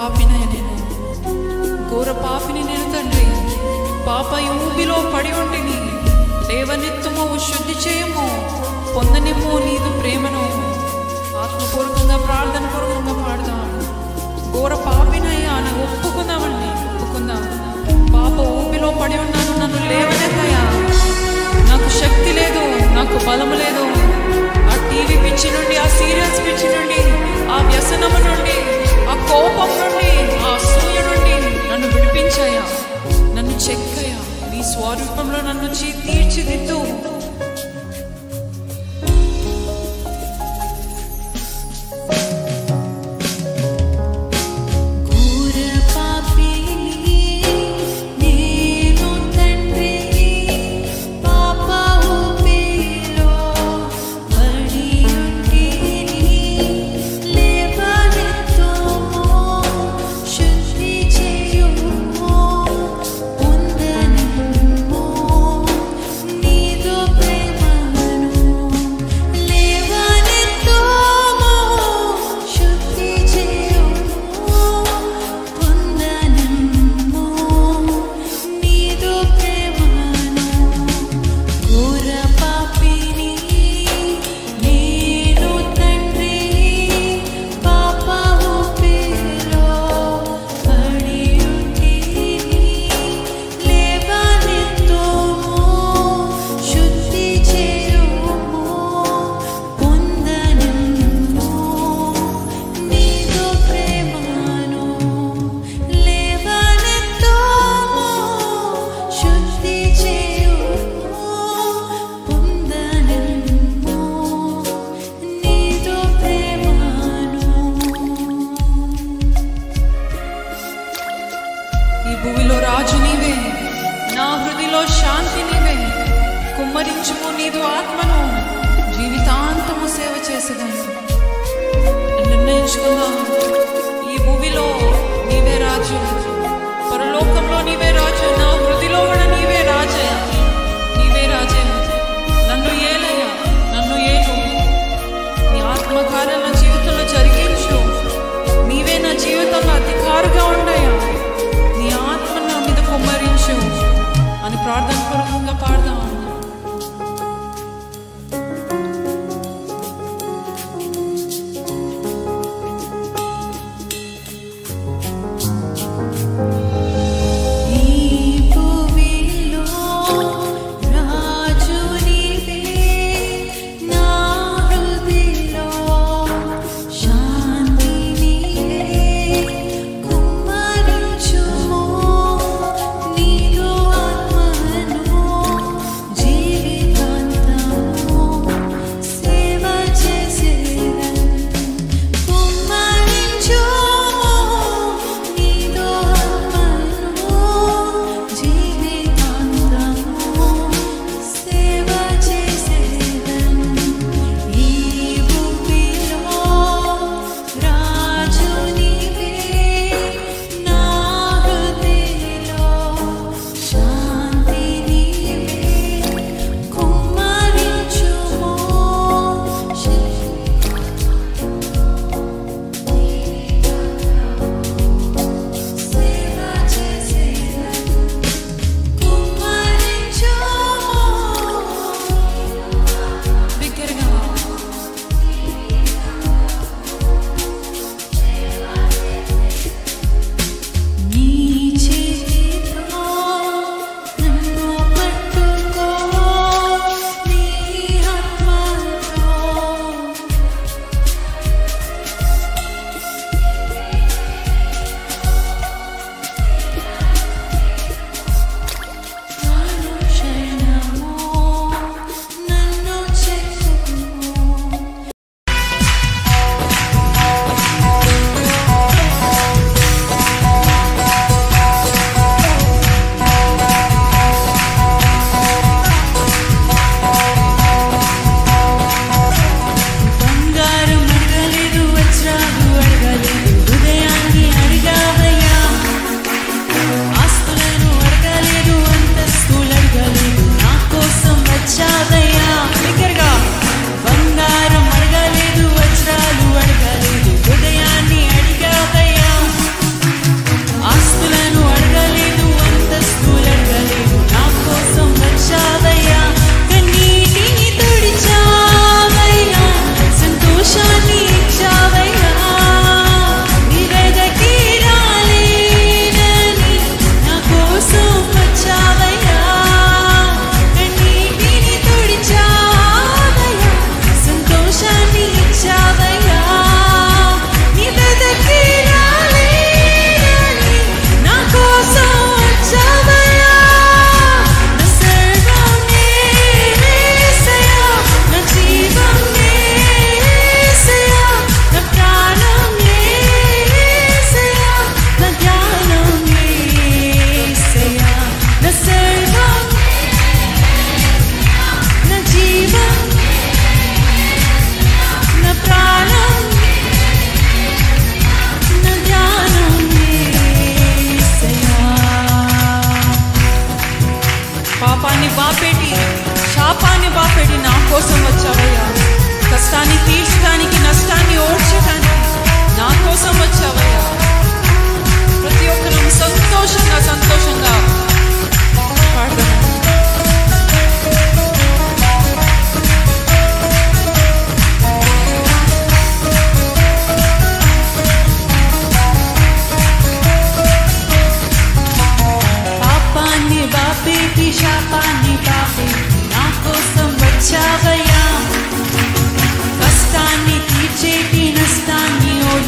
పాపినయ నేను ఘోర పాపిని నేను తండ్రి పాప ఊబిలో పడి ఉంటిని లేవనెత్తుము శుద్ధి చేయము పొందనిమ్ము నీదు ప్రేమను ఆత్మపూర్వకంగా ప్రార్థన పూర్వకంగా పాడదాం ఘోర పాపినయ్యా అని ఒప్పుకుందామండి ఒప్పుకుందాం పాప ఊపిలో పడి ఉన్నాను నన్ను లేవనెత్తయ్యా నాకు శక్తి లేదు నాకు బలము లేదు ఆ టీవీ పిచ్చి నుండి ఆ సీరియల్స్ పిచ్చి నుండి ఆ వ్యసనము నుండి ఆ కోపం నుండి ఆ అసూయ నుండి నన్ను విడిపించాయా నన్ను చెక్కయ్యా నీ స్వరూపంలో నన్ను చీ తీర్చిదిద్దు ఘోర పాపిని నేను తండ్రి పాప ఊపిలో పడి ఉంటిని లేవనెత్తుము శుద్ధి చేయుము పొందనిమ్ము నీదు ప్రేమను లేవనెత్తుము శుద్ధి చేయుము పొందనిమ్ము నీదు ప్రేమను ఘోర పాపిని నేను తండ్రి పాప ఊపిలో పడి ఉంటిని లేవనెత్తుము శుద్ధి చేయుము పొందనిమ్ము నీదు ప్రేమను లేవనెత్తుము శుద్ధి చేయుము పొందనిమ్ము నీదు ప్రేమను ఈ భూమిలో రాజు నీవే నా హృదిలో శాంతి నీవే కుమ్మరించుము నీదు ఆత్మను జీవితాంతము సేవ చేసేదాన్ని నిర్ణయించుకుందాం ఈ భూమిలో నీవే రాజు పరలోకంలో నీవే రాజు నా హృదిలో కూడా నీవే రాజయ్య నీవే రాజయ్య నన్ను ఏలయ్యా నన్ను ఏలు నీ ఆత్మకార్యాలు నా జీవితంలో జరిగించు నీవే నా జీవితంలో అధికారుగా ఉండయా నీ ఆత్మ నా మీద కుమ్మరించు అని ప్రార్థన పూర్వకంగా పాడదాం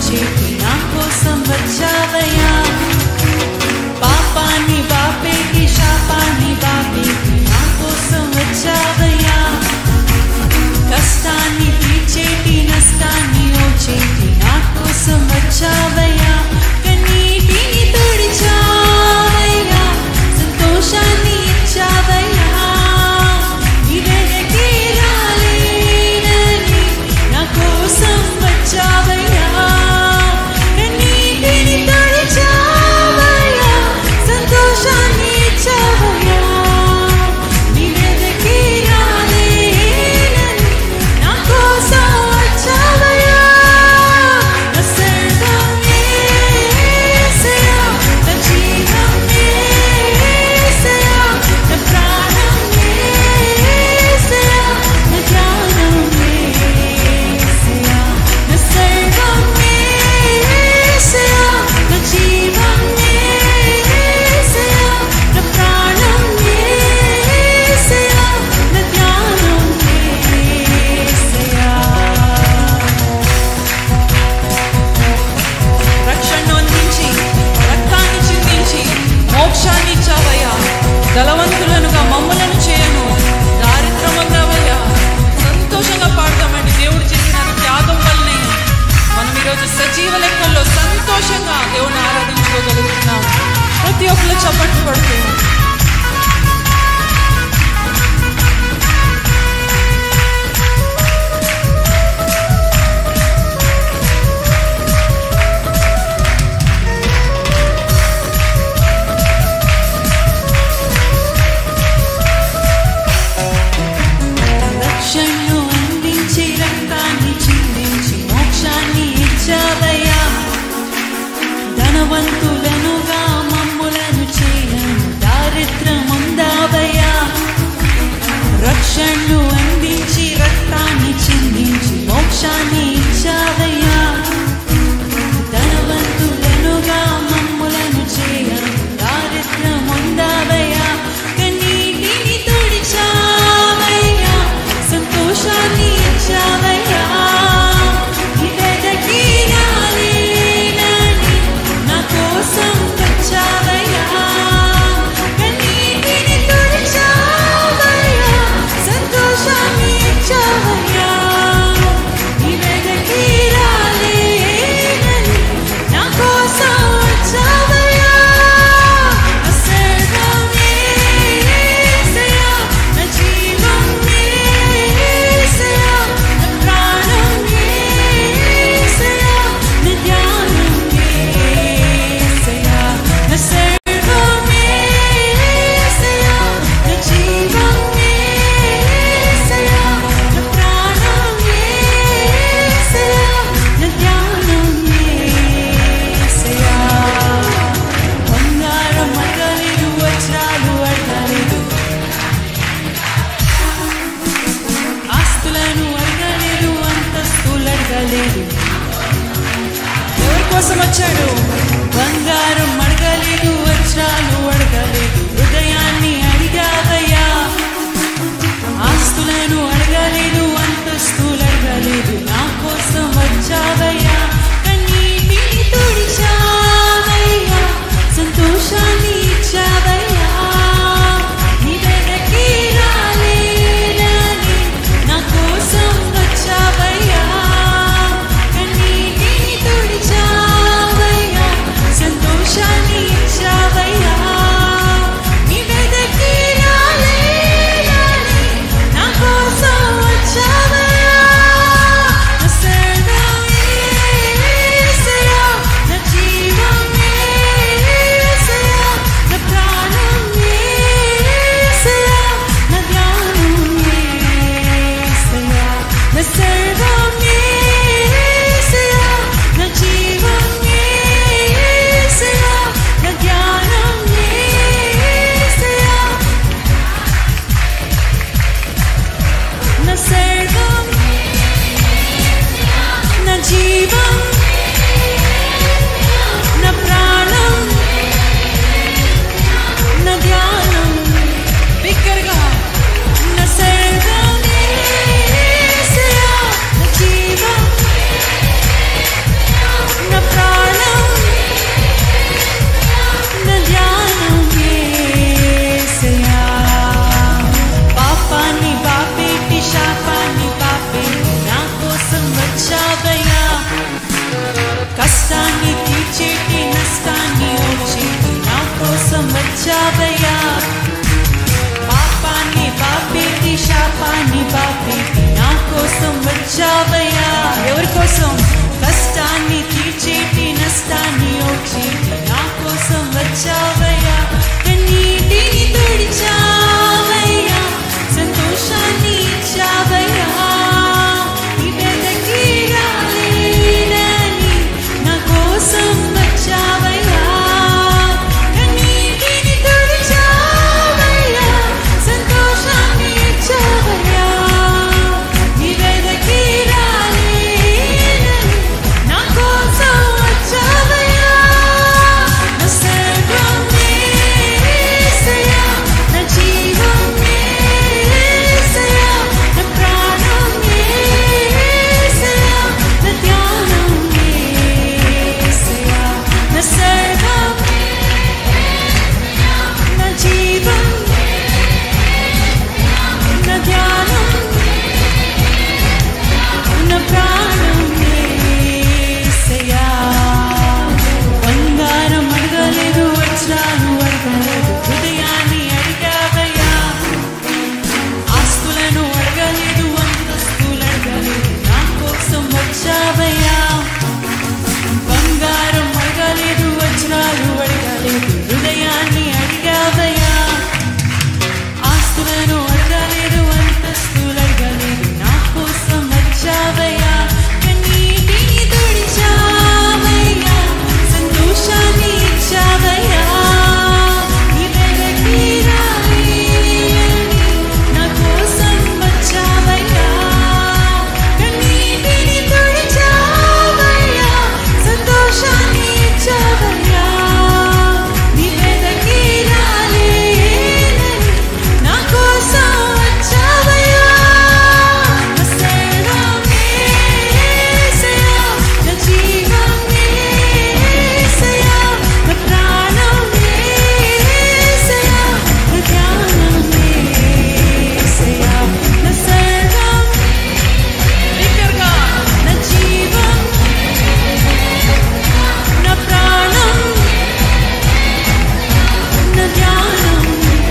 ఊడ్చేటి నా కోసం వచ్చావయ్యా పాపాన్ని బాపేటి శాపాన్ని బాపేటి నా కోసం వచ్చావయ్యా కష్టాన్ని తీర్చేటి నష్టాన్ని ఓచేటి నా కోసం వచ్చావయ్యా కన్నీటిని తుడిచావయ్యా సంతోషాన్ని ఇచ్చావయ్యా ఇవెనకే రాలేనని నా కోసం వచ్చావయ్యా కన్నీటిని తుడిచావయ్యా సంతోషాన్ని ఇచ్చావయ్యా ఇవెనకే రాలేనని నా కోసం వచ్చావయ్యా నా సర్వం యేసయ్యా నా జీవం యేసయ్యా నా ప్రాణం యేసయ్యా నా ధ్యానం యేసయ్యా నా సర్వం యేసయ్యా నా జీవం యేసయ్యా నా ప్రాణం యేసయ్యా నా ధ్యానం యేసయ్యా రక్షణను అందించి రక్తాన్ని చిందించి మోక్షాన్ని ఇచ్చావయ్యా ధనవంతులనుగా మమ్ములను చేయను దారిద్రమంగావయ్యా సంతోషంగా పాడతామండి దేవుడు చేసిన త్యాగం వల్లనే మనం ఈరోజు సజీవ లెక్కల్లో సంతోషంగా దేవుని ఆరాధించుకోగలుగుతున్నాం ప్రతి ఒక్కరు చప్పట్లు పడుతూ రక్షణను అందించి రక్తాన్ని చిందించి మోక్షాన్ని ఇచ్చావయ్యా ధనవంతులనుగా మమ్ములను చేయను దారిద్రముందావయ్యా రక్షణను అందించి రక్తాన్ని చిందించి మోక్షాన్ని ఇచ్చావయ్యా ధనవంతులనుగా మమ్ములను చేయను దారిద్రముందావయ్యా కన్నీటిని తుడిచావయ్యా సంతోషాన్ని ఇచ్చావయ్యా ఇదెదకి రాలేనని నా కోసం వచ్చావయ్యా కన్నీటిని తుడిచావయ్యా సంతోషాన్ని ఇచ్చావయ్యా ఇదెదకి రాలేనని నా కోసం వచ్చావయ్యా నా సర్వం యేసయ్యా నా జీవం యేసయ్యా నా ప్రాణం యేసయ్యా నా ధ్యానం యేసయ్యా నా సర్వం యేసయ్యా నా జీవం యేసయ్యా నా ప్రాణం యేసయ్యా నా ధ్యానం యేసయ్యా బంగారం అడగలేదు వజ్రాలు అడగలేదు ఆస్తులను అడగలేదు అంతస్తులు అడగలేదు ఎవరి కోసం వచ్చాడు బంగారం అడగలేదు వజ్రాలు అడగలేదు హృదయాన్ని అడిగావయ్యా ఆస్తులను అడగలేదు అంతస్తులు అడగలేదు నా కోసం వచ్చావయ్యా కన్నీటిని తుడిచావయ్యా సంతోషాన్ని ఇచ్చావయ్యా నీ వెనక్కి రాలేనని నా కోసం వచ్చావయ్యా కన్నీటిని తుడిచావయ్యా పాపాన్ని పాపి నా కోసం వచ్చావయ్యా ఎవరి కోసం కష్టాన్ని తీర్చేటి నష్టాన్ని ఓచేటి నా కోసం వచ్చావయ్యా కన్నీటిని తుడిచావయ్యా సంతోషాన్ని ఇచ్చావయ్యా ఇవెదకి రాలేనని నా కోసం వచ్చావయ్యా కన్నీటిని తుడిచావయ్యా సంతోషాన్ని ఇచ్చావయ్యా ఇవెదకి రాలేనని నా కోసం వచ్చావయ్యా నా సర్వం యేసయ్యా నా జీవం యేసయ్యా నా ప్రాణం యేసయ్యా నా ధ్యానం యేసయ్యా నా సర్వం నా జీవం నా ధ్యానం నా ప్రాణం యేసయ్యా బంగారం అడగలేదు వజ్రాలు అడగలేదు హృదయాన్ని అడిగావయ్యా ఆస్తులను అడగలేదు అంతస్తులు అడగలేదు నా కోసం వచ్చావయ్యా బంగారం అడగలేదు వజ్రాలు అడగలేదు హృదయాన్ని అడిగావయ్యా ఆస్తులను అడగలేదు అంతస్తులు అడగలేదు నా కోసం వచ్చావయ్యా కన్నీటిని తుడిచావయ్యా సంతోషాన్ని ఇచ్చావయ్యా ఇవెదకి రాలేనని నా కోసం వచ్చావయ్యా కన్నీటిని తుడిచావయ్యా సంతోషాన్ని ఇచ్చావయ్యా ఇవెదకి రాలేనని నా కోసం వచ్చావయ్యా నా సర్వం యేసయ్యా నా జీవం యేసయ్యా నా ప్రాణం యేసయ్యా నా ధ్యానం యేసయ్యా నా సర్వం బిగ్గరగా నా జీవం నా ప్రాణం నా ధ్యానం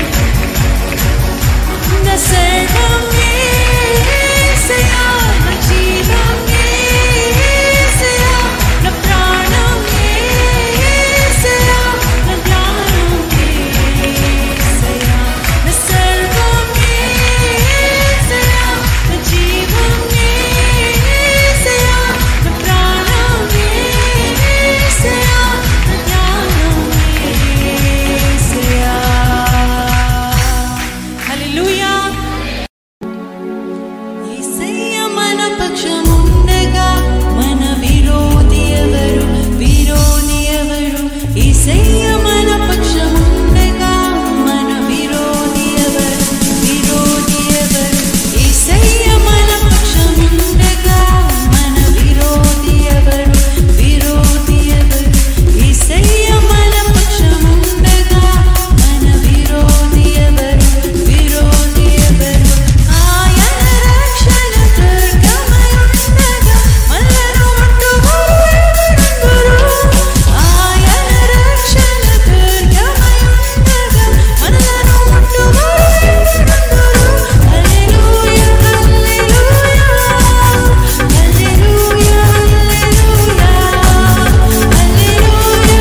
నా సర్వం యేసయ్యా నా జీవం యేసయ్యా నా ప్రాణం యేసయ్యా నా ధ్యానం యేసయ్యా నా సర్వం యేసయ్యా నా జీవం యేసయ్యా నా ప్రాణం యేసయ్యా నా ధ్యానం యేసయ్యా హల్లెలూయా యేసయ్య మన పక్షముండగా మన విరోధి ఎవరు విరోధి ఎవరు యేసయ్య మన పక్షముండగా మన విరోధి ఎవరు విరోధి ఎవరు యేసయ్య మన పక్షముండగా మన విరోధి ఎవరు విరోధి ఎవరు యేసయ్య మన పక్షముండగా మన విరోధి ఎవరు విరోధి ఎవరు ఆయన రక్షణ దుర్గమై ఉండగా మనలను ముట్టువారు ఎవరుందురు? ఆయన రక్షణ దుర్గమై ఉండగా మనలను ముట్టువారు ఎవరుందురు? హల్లెలూయా, హల్లెలూయా. హల్లెలూయా, హల్లెలూయా. హల్లెలూయా,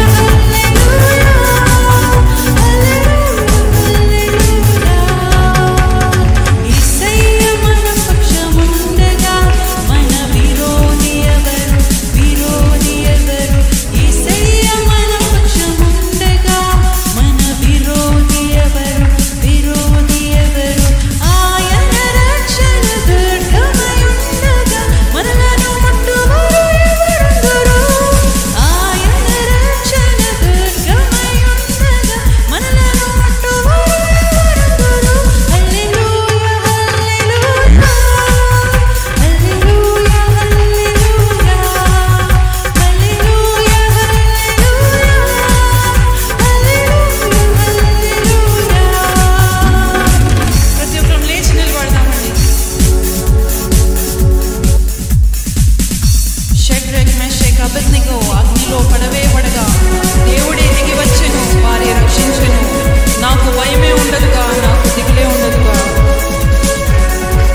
హల్లెలూయా. యేసయ్య మన పక్షముండగా మన విరోధి ఎవరు విరోధి ఎవరు యేసయ్య మన పక్షముండగా మన విరోధి ఎవరు విరోధి ఎవరు ఆయన రక్షణ దుర్గమై ఉండగా మనలను ముట్టువారు ఎవరుందురు? ఆయన రక్షణ దుర్గమై ఉండగా మనలను ముట్టువారు ఎవరుందురు? హల్లెలూయా, హల్లెలూయా. హల్లెలూయా, హల్లెలూయా. హల్లెలూయా, హల్లెలూయా. హల్లెలూయా, హల్లెలూయా. ప్రతి ఒక్కరం లేచి నిలబడదామండి షడ్రక్ మెషక్ అబద్నిగో అగ్నిలో పడవేయబడగా దేవుడే దిగి వచ్చెను వారి రక్షించెను నాకు భయమే ఉండదుగా నాకు దిగులే ఉండదుగా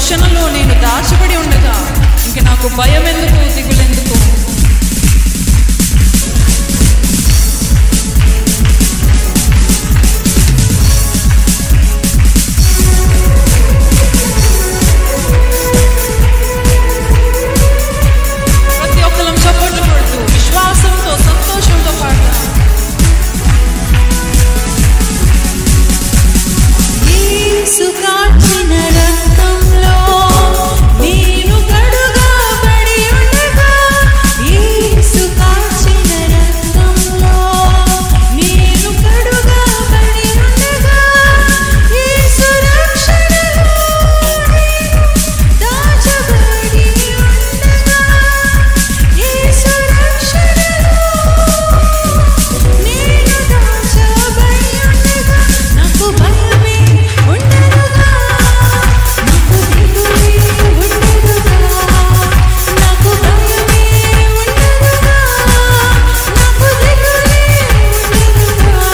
రక్షణలో నేను దాచబడి ఉండగా ఇంక నాకు భయం ఎందుకు దిగులెందుకు ప్రతి ఒక్కరం చప్పట్లు కొడుతూ విశ్వాసంతో సంతోషంతో పాడతాం యేసు కాచిన రక్తంలో నేను కడుగబడి ఉండగా యేసు కాచిన రక్తంలో నేను కడుగబడి ఉండగా యేసు రక్షణలో నేను దాచబడి ఉండగా యేసు రక్షణలో నేను దాచబడి ఉండగా నాకు భయమే ఉండదుగా నాకు దిగులే ఉండదుగా నాకు భయమే ఉండదుగా నాకు దిగులే ఉండదుగా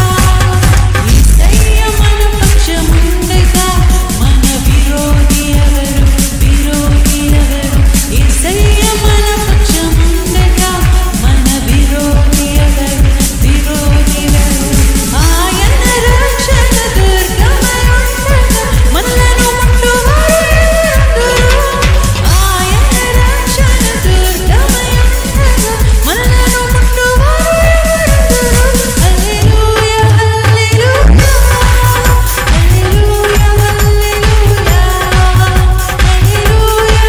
యేసయ్య మన పక్షముండగా మన విరోధి ఎవరు విరోధి ఎవరు యేసయ్య మన పక్షముండగా మన విరోధి ఎవరు విరోధి ఎవరు ఆయన రక్షణ దుర్గమై ఉండగా మనలను ముట్టువారు ఎవరు ఆయన రక్షణ దుర్గమై ఉండగా మనలను ముట్టువారు ఎవరు హల్లెలూయా హల్లెలూయా హల్లెలూయా హల్లెలూయా హల్లెలూయా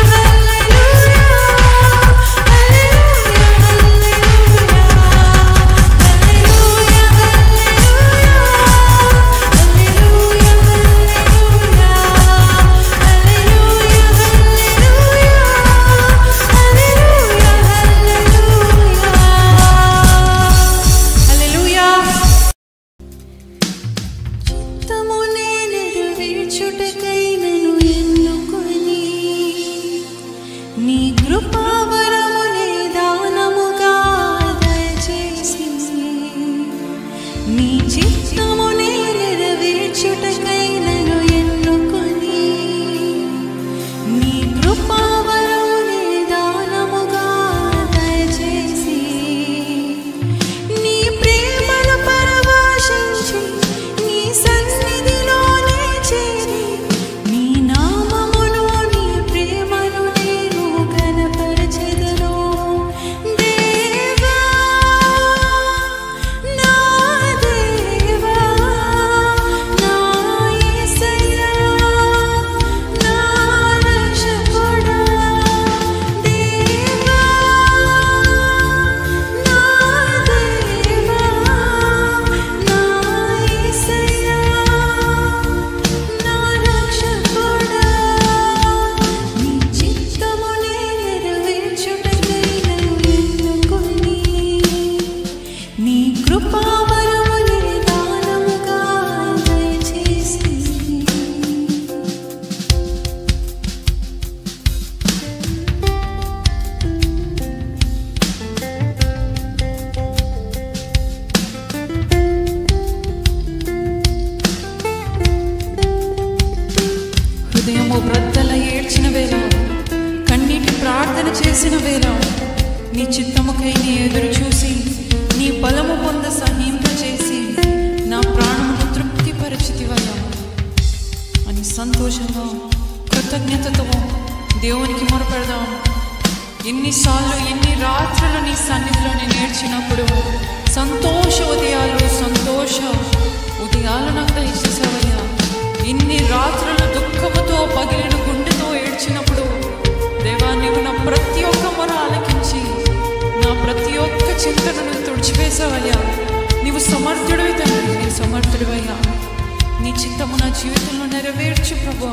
హల్లెలూయా చిత్తమునే నెరవేర్చుటకై నన్ను ఎన్నుకొని నీ కృపావరమునే దానముగా దయచేసి నీ చిత్తమునే నెరవేర్చుటకై నన్ను ఎన్నుకొని నీ కృపావరమునే దానముగా దయచేసి నీ ప్రేమను పరవశించి నీ సన్నిధిలోనే చేరి నీ నామమును నీ ప్రేమను నేను కనపరచెదను దేవా నా దేవా నా యేసయ్యా నా రక్షకుడా దేవా నా దేవా నా యేసయ్యా నా రక్షకుడా నీ చిత్తమునే నెరవేర్చుటకై నన్ను ఎన్నుకొని నీ కృపావరమునే దానముగా దయచేసి హృదయము బ్రద్దల ఏడ్చిన వేళ కన్నీటి ప్రార్థన చేసిన వేళ నీ చిత్తముకై నీ ఎదురు చూసి నీ బలము పొంద సహింప చేసి నా ప్రాణమును తృప్తిపరిచితివయ్యా అని సంతోషంగా కృతజ్ఞతతో దేవునికి మొరపెడదాం ఎన్నిసార్లు ఎన్ని రాత్రులు నీ సన్నిధిలో నేను నేర్చినప్పుడు సంతోష ఉదయాలు సంతోష ఉదయాలు నాకు దయచేసావయ్యా ఇన్ని రాత్రులు దుఃఖముతో పగిలిన గుండెతో ఏడ్చినప్పుడు దేవా నీవు నా ప్రతి ఒక్క మొర ఆలకించి నా ప్రతి ఒక్క చింతనను తుడిచివేసావయ్యా నీవు సమర్థుడివి తండ్రి నీ సమర్థుడివయ్యా నీ చిత్తము నా జీవితంలో నెరవేర్చు ప్రభా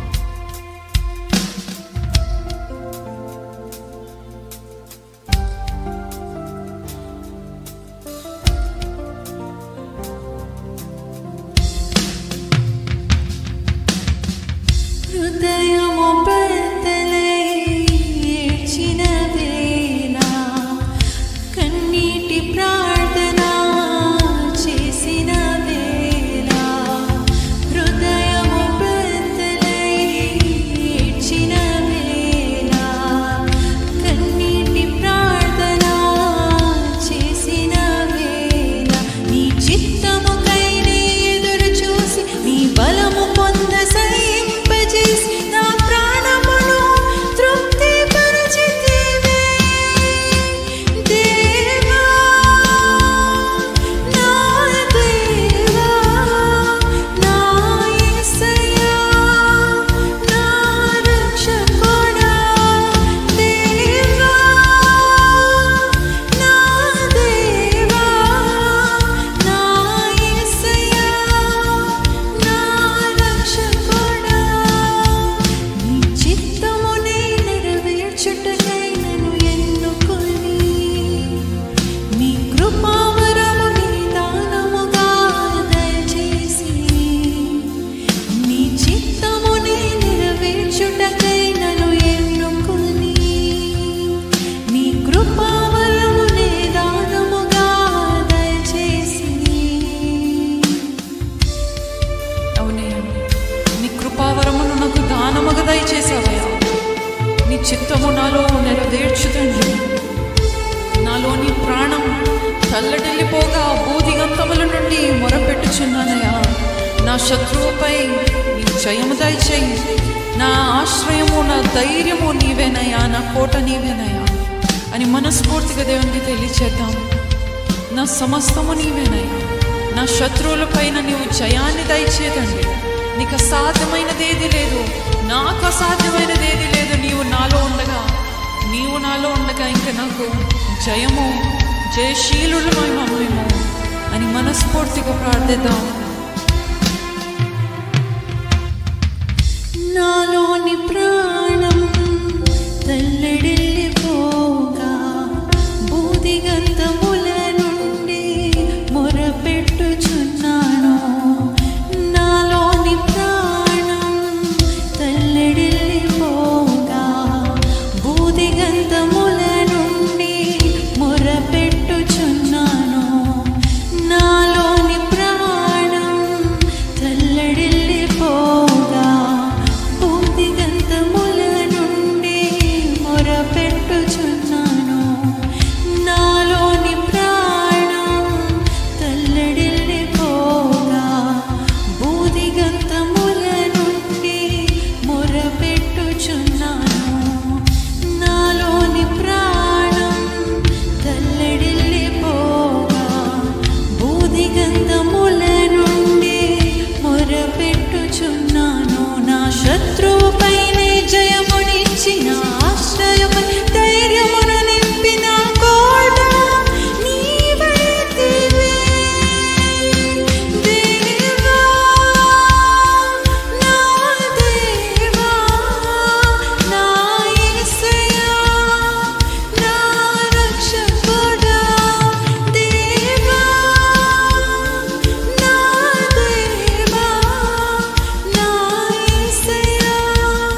హృదయము బద్దలై ఏడ్చిన వేళ కన్నీటి ప్రార్థన చేసిన వేళ హృదయము బద్దలై వచ్చు తండ్రి నాలోని ప్రాణం తల్లడిల్లిపోగా బూదిగంతముల నుండి మొరపెట్టుచున్నానయ్యా నా శత్రువుపై నీ జయము దయచేయి నా ఆశ్రయము నా ధైర్యము నీవేనయ్యా నా కోట నీవేనయ్యా అని మనస్ఫూర్తిగా దేవునికి తెలియచేద్దాం నా సమస్తము నీవేనయ్యా నా శత్రువులపైన నీవు జయాన్ని దయచేదండి నీకు అసాధ్యమైనది ఏది లేదు నాకు అసాధ్యమైనది ఏది లేదు నీవు నాలో ఉండగా నీవు నాలో ఉండగా ఇంకా నాకు జయము జయశీలులమై మేము అని మనస్ఫూర్తిగా ప్రార్థిద్దాం నాలోని ప్రాణం తల్లడిల్లిపోగా బూదిగంధముల నుండి మొరపెట్టుచున్నాను నాలోని ప్రాణం తల్లడిల్లిపోగా బూదిగంధముల నుండి మొరపెట్టుచున్నాను నాలోని ప్రాణం తల్లడిల్లిపోగా బూదిగంధముల నుండి మొరపెట్టుచున్నాను నాలోని ప్రాణం తల్లడిల్లిపోగా బూదిగంధముల నుండి మొరపెట్టుచున్నాను నాలోని ప్రాణం తల్లడిల్లిపోగా బూదిగంధముల నుండి మొరపెట్టుచున్నాను నా శత్రువుపైనే జయమునిచ్చిన ఆశ్రయమై ధైర్యమును నింపిన కోట నీవైతివే దేవా నా దేవా నా యేసయ్యా నా రక్షకుడా దేవా నా దేవా నా యేసయ్యా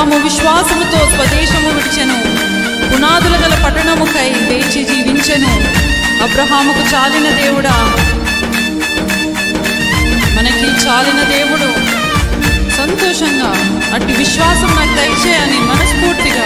అబ్రహాము విశ్వాసముతో స్వదేశము విడిచెను పునాదుల గల పట్టణముకై వేచి జీవించెను అబ్రహాముకు చాలిన దేవుడా మనకి చాలిన దేవుడు సంతోషంగా అట్టి విశ్వాసం నాకు దయచేయని మనస్ఫూర్తిగా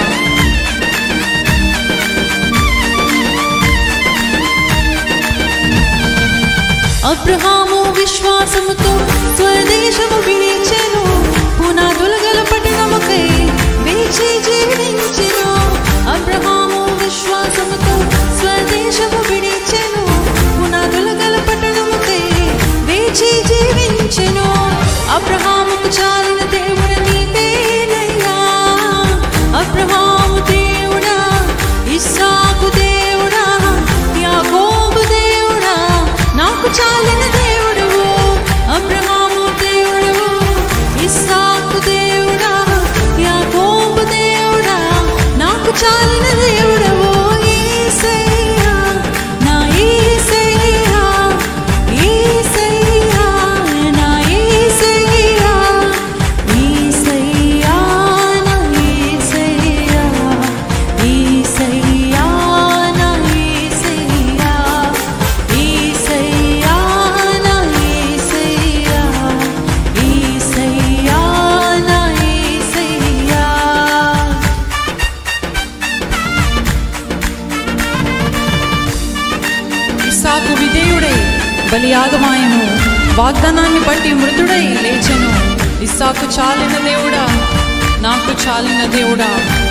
అబ్రహాము విశ్వాసముతో స్వదేశము విడిచెను పునాదుల గల పట్టణముకై వేచి జీవించెను అబ్రహాము విశ్వాసముతో స్వదేశము విడిచెను పునాదుల గల పట్టణముకై వేచి జీవించెను అబ్రహాముకు చాలిన దేవుడు నీవేనయ్యా అబ్రహాము దేవుడా ఇస్సాకు దేవుడా యాకోబు దేవుడా నాకు చాలిన దేవుడువు అబ్రహాము దేవుడువు ఇస్సాకు దేవుడా యాకోబు దేవుడా నాకు చాలిన దేవుడువు యేసయ్యా నా యేసయ్యా యేసయ్యా నా యేసయ్యా యేసయ్యా నా యేసయ్యా యేసయ్యా నా యేసయ్యా యేసయ్యా నా యేసయ్యా యేసయ్యా నా యేసయ్యా ఇస్సాకు విధేయుడై బలియాగమాయను వాగ్దానాన్ని బట్టి మృతుడై లేచెను ఇస్సాకు చాలిన దేవుడా నాకు చాలిన దేవుడా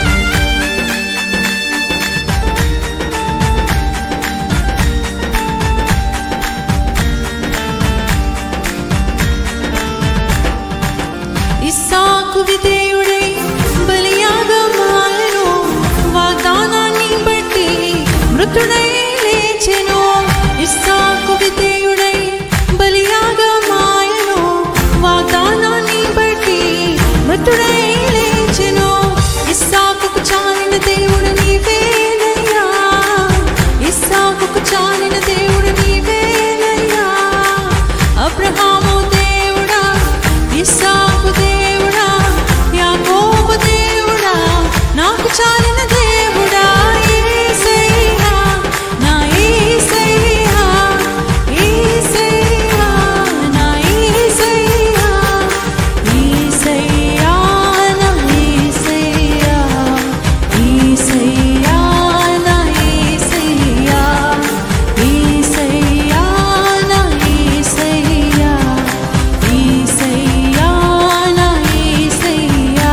ఇస్సాకు విధేయుడై బలియాగమాయను వాగ్దానాన్ని బట్టి మృతుడై లేచెను ఇస్సాకు విధేయుడై బలియాగమాయను వాగ్దానాన్ని బట్టి మృతుడై లేచెను ఇస్సాకుకు చాలిన దేవుడు నీవేనయ్యా ఇస్సాకుకు చాలిన దేవుడు నీవేనయ్యా అబ్రహాము దేవుడా ఇస్సాకు దేవుడా యాకోబు దేవుడా నాకు చాలిన దేవుడా యేసయ్యా నా యేసయ్యా యేసయ్యా నా యేసయ్యా యేసయ్యా నా యేసయ్యా యేసయ్యా నా యేసయ్యా యేసయ్యా నా యేసయ్యా యేసయ్యా నా యేసయ్యా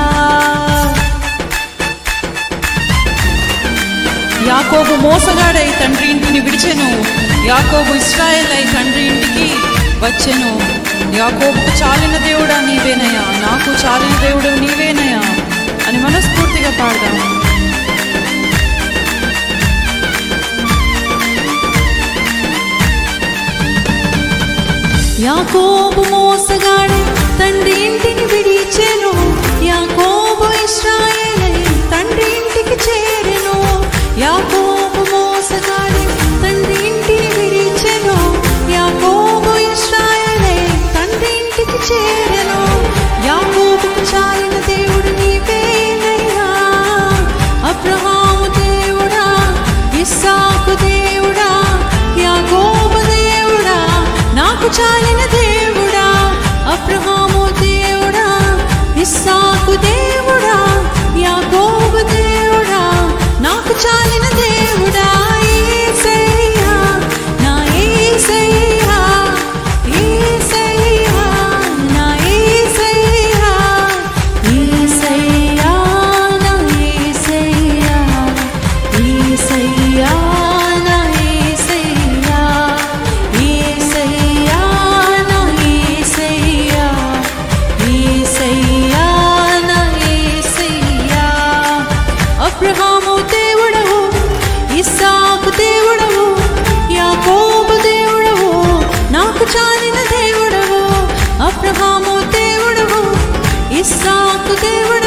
యాకోబు మోసగాడై తండ్రి ఇంటిని విడిచెను యాకోబు ఇస్రాయేల్ అయి తండ్రి ఇంటికి వచ్చెను యాకోబుకు చాలిన దేవుడా నీవేనయా నాకు చాలిన దేవుడు నీవేనయా అని మనస్ఫూర్తిగా పాడదాం యాకోబు మోసగాడు తండ్రి ఇంటిని విడిచెను యాకోబు ఇశ్రాయేలై తండ్రి ఇంటికి చేరెను యాకోబు మోసగాడు తండ్రి ఇంటిని విడిచెను యాకోబు ఇశ్రాయేలై తండ్రి ఇంటికి చేరెను యాకోబుకు చాలిన దేవుడు నీవేనయ్యా అబ్రహాము దేవుడా ఇస్సాకు దేవుడా యాకోబు దేవుడా నాకు చాలిన దేవుడా అబ్రహాము దేవుడా ఇస్సాకు దేవుడా యాకోబు దేవుడా నాకు చాలిన దేవుడా యేసయ్యా నా యేసయ్యా యేసయ్యా నా యేసయ్యా యేసయ్యా నా యేసయ్యా యేసయ్యా నా యేసయ్యా యేసయ్యా నా యేసయ్యా యేసయ్యా నా యేసయ్యా అబ్రహాము దేవుడవు ఇస్సాకు దేవుడవు యాకోబు దేవుడవు నాకు చాలిన దేవుడవు అబ్రహాము దేవుడవు ఇస్సాకు దేవుడవు